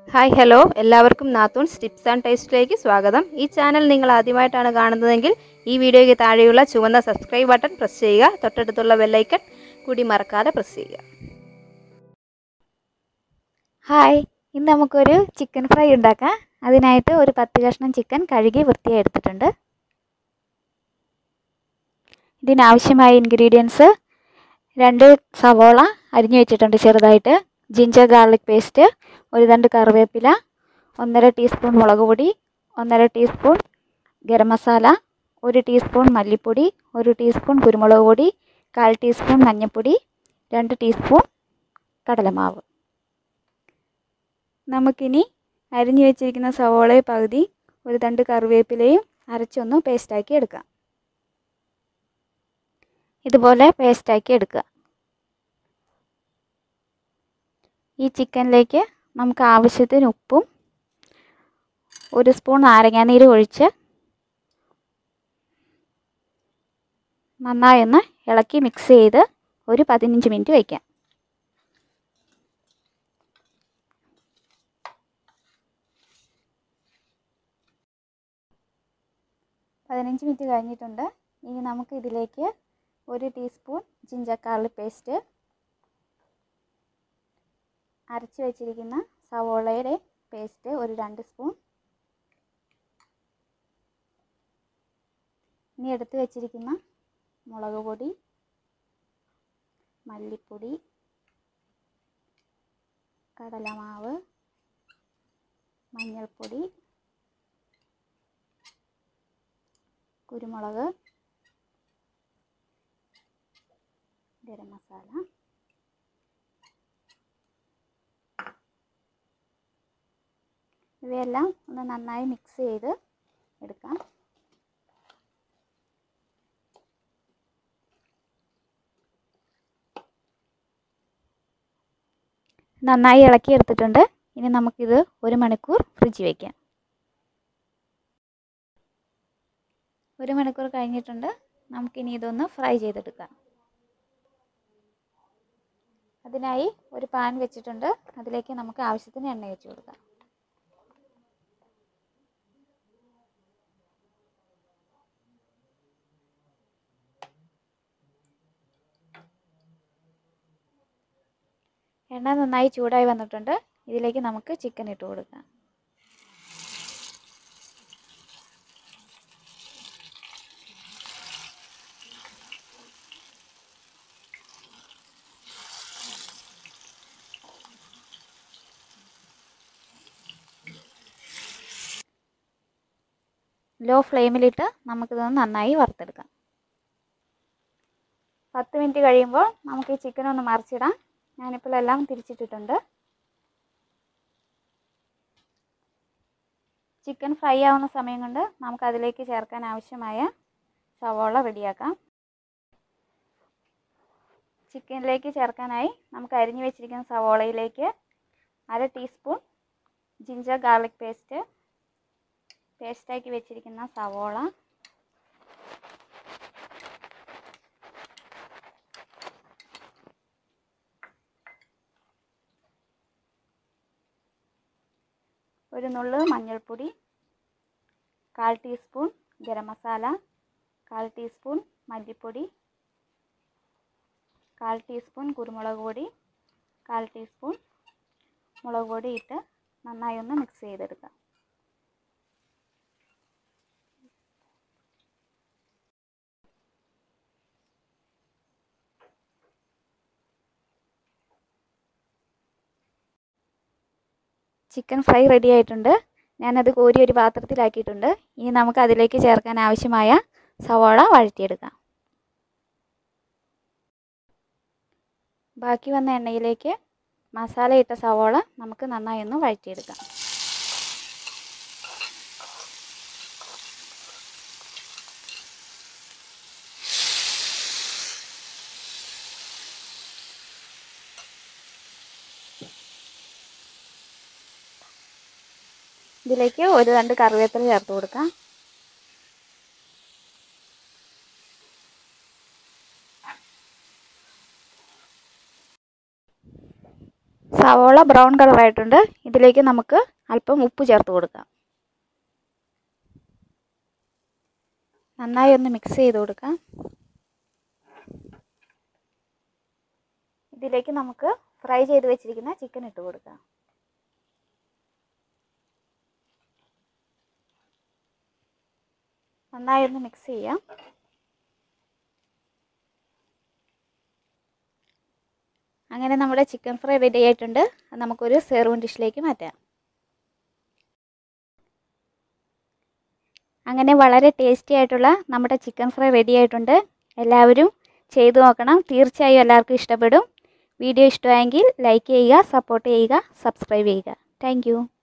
hi hello എല്ലാവർക്കും നാത്തൂൺസ് tips and ടേസ്റ്റിലേക്ക് സ്വാഗതം ഈ ചാനൽ നിങ്ങൾ ആദ്യമായിട്ടാണ് കാണുന്നതെങ്കിൽ ഈ വീഡിയോയ്ക്ക് താഴെയുള്ള ചുവന്ന സബ്സ്ക്രൈബ് ബട്ടൺ പ്രസ് ചെയ്യുക തൊട്ടടുത്തുള്ള ബെല്ലൈക്കൺ കൂടി മറക്കാതെ പ്രസ് ചെയ്യുക ഹായ് ഇന്ന് നമുക്കൊരു ചിക്കൻ ഫ്രൈ ഉണ്ടാക്കാം അതിനായിട്ട് ഒരു പത്ത് കഷ്ണം ചിക്കൻ കഴുകി വൃത്തിയായി എടുത്തിട്ടുണ്ട് ഇതിനാവശ്യമായ ഇൻഗ്രീഡിയൻസ് രണ്ട് സവോള അരിഞ്ഞു വെച്ചിട്ടുണ്ട് ചെറുതായിട്ട് ജിഞ്ചർ ഗാർലിക് പേസ്റ്റ് ഒരു രണ്ട് കറിവേപ്പില ഒന്നര ടീസ്പൂൺ മുളക് പൊടി ഒന്നര ടീസ്പൂൺ ഗരം മസാല ഒരു ടീസ്പൂൺ മല്ലിപ്പൊടി ഒരു ടീസ്പൂൺ കുരുമുളക് പൊടി കാൽ ടീസ്പൂൺ മഞ്ഞൾപ്പൊടി രണ്ട് ടീസ്പൂൺ കടലമാവ് നമുക്കിനി അരിഞ്ഞു വെച്ചിരിക്കുന്ന സവോളയെ പകുതി ഒരു തണ്ട് കറിവേപ്പിലയും അരച്ചൊന്ന് പേസ്റ്റാക്കി എടുക്കാം ഇതുപോലെ പേസ്റ്റാക്കി എടുക്കുക ഈ ചിക്കനിലേക്ക് നമുക്ക് ആവശ്യത്തിന് ഉപ്പും ഒരു സ്പൂൺ നാരങ്ങാനീര് ഒഴിച്ച് നന്നായി ഒന്ന് ഇളക്കി മിക്സ് ചെയ്ത് ഒരു പതിനഞ്ച് മിനിറ്റ് വയ്ക്കാം പതിനഞ്ച് മിനിറ്റ് കഴിഞ്ഞിട്ടുണ്ട് ഇനി നമുക്ക് ഇതിലേക്ക് ഒരു ടീസ്പൂൺ ജിഞ്ചർ ഗാർലിക് പേസ്റ്റ് അരച്ച് വെച്ചിരിക്കുന്ന സവോളയുടെ പേസ്റ്റ് ഒരു രണ്ട് സ്പൂൺ ഇനി എടുത്ത് വെച്ചിരിക്കുന്ന മുളക് പൊടി മല്ലിപ്പൊടി കടലമാവ് മഞ്ഞൾപ്പൊടി കുരുമുളക് ഗരം മസാല ഇവയെല്ലാം ഒന്ന് നന്നായി മിക്സ് ചെയ്ത് എടുക്കാം നന്നായി ഇളക്കി എടുത്തിട്ടുണ്ട് ഇനി നമുക്കിത് ഒരു മണിക്കൂർ ഫ്രിഡ്ജിൽ വയ്ക്കാം ഒരു മണിക്കൂർ കഴിഞ്ഞിട്ടുണ്ട് നമുക്കിനി ഇതൊന്ന് ഫ്രൈ ചെയ്തെടുക്കാം അതിനായി ഒരു പാൻ വെച്ചിട്ടുണ്ട് അതിലേക്ക് നമുക്ക് ആവശ്യത്തിന് എണ്ണ വെച്ച് കൊടുക്കാം എണ്ണ നന്നായി ചൂടായി വന്നിട്ടുണ്ട് ഇതിലേക്ക് നമുക്ക് ചിക്കൻ ഇട്ട് കൊടുക്കാം ലോ ഫ്ലെയിമിലിട്ട് നമുക്കിതൊന്ന് നന്നായി വറുത്തെടുക്കാം പത്ത് മിനിറ്റ് കഴിയുമ്പോൾ നമുക്ക് ഈ ചിക്കൻ ഒന്ന് മറിച്ചിടാം ഞാനിപ്പോൾ എല്ലാം തിരിച്ചിട്ടിട്ടുണ്ട് ചിക്കൻ ഫ്രൈ ആവുന്ന സമയം കൊണ്ട് നമുക്ക് അതിലേക്ക് ചേർക്കാൻ ആവശ്യമായ സവോള റെഡിയാക്കാം ചിക്കനിലേക്ക് ചേർക്കാനായി നമുക്ക് അരിഞ്ഞു വെച്ചിരിക്കുന്ന സവോളയിലേക്ക് അര ടീസ്പൂൺ ജിഞ്ചർ ഗാർലിക് പേസ്റ്റ് പേസ്റ്റാക്കി വെച്ചിരിക്കുന്ന സവോള ഒരു നുള്ള് മഞ്ഞൾപ്പൊടി കാൽ ടീസ്പൂൺ ഗരം മസാല കാൽ ടീസ്പൂൺ മല്ലിപ്പൊടി കാൽ ടീസ്പൂൺ കുരുമുളക് പൊടി കാൽ ടീസ്പൂൺ മുളക് പൊടി ഇട്ട് നന്നായി ഒന്ന് മിക്സ് ചെയ്തെടുക്കാം ചിക്കൻ ഫ്രൈ റെഡി ആയിട്ടുണ്ട് ഞാനത് കോരി ഒരു പാത്രത്തിലാക്കിയിട്ടുണ്ട് ഇനി നമുക്ക് അതിലേക്ക് ചേർക്കാൻ ആവശ്യമായ സവാള വഴറ്റിയെടുക്കാം ബാക്കി വന്ന എണ്ണയിലേക്ക് മസാല ഇട്ട സവാള നമുക്ക് നന്നായി ഒന്ന് വഴറ്റിയെടുക്കാം ഇതിലേക്ക് ഒരു രണ്ട് കറിവേപ്പില ചേർത്ത് കൊടുക്കാം സവോള ബ്രൗൺ കളറായിട്ടുണ്ട് ഇതിലേക്ക് നമുക്ക് അല്പം ഉപ്പ് ചേർത്ത് കൊടുക്കാം നന്നായി ഒന്ന് മിക്സ് ചെയ്ത് കൊടുക്കാം ഇതിലേക്ക് നമുക്ക് ഫ്രൈ ചെയ്ത് വെച്ചിരിക്കുന്ന ചിക്കൻ ഇട്ട് കൊടുക്കാം നന്നായി ഒന്ന് മിക്സ് ചെയ്യാം അങ്ങനെ നമ്മുടെ ചിക്കൻ ഫ്രൈ റെഡി ആയിട്ടുണ്ട് അത് നമുക്കൊരു സെർവിങ് ഡിഷിലേക്ക് മാറ്റാം അങ്ങനെ വളരെ ടേസ്റ്റി ആയിട്ടുള്ള നമ്മുടെ ചിക്കൻ ഫ്രൈ റെഡി ആയിട്ടുണ്ട് എല്ലാവരും ചെയ്തു നോക്കണം തീർച്ചയായും എല്ലാവർക്കും ഇഷ്ടപ്പെടും വീഡിയോ ഇഷ്ടമായെങ്കിൽ ലൈക്ക് ചെയ്യുക സപ്പോർട്ട് ചെയ്യുക സബ്സ്ക്രൈബ് ചെയ്യുക താങ്ക്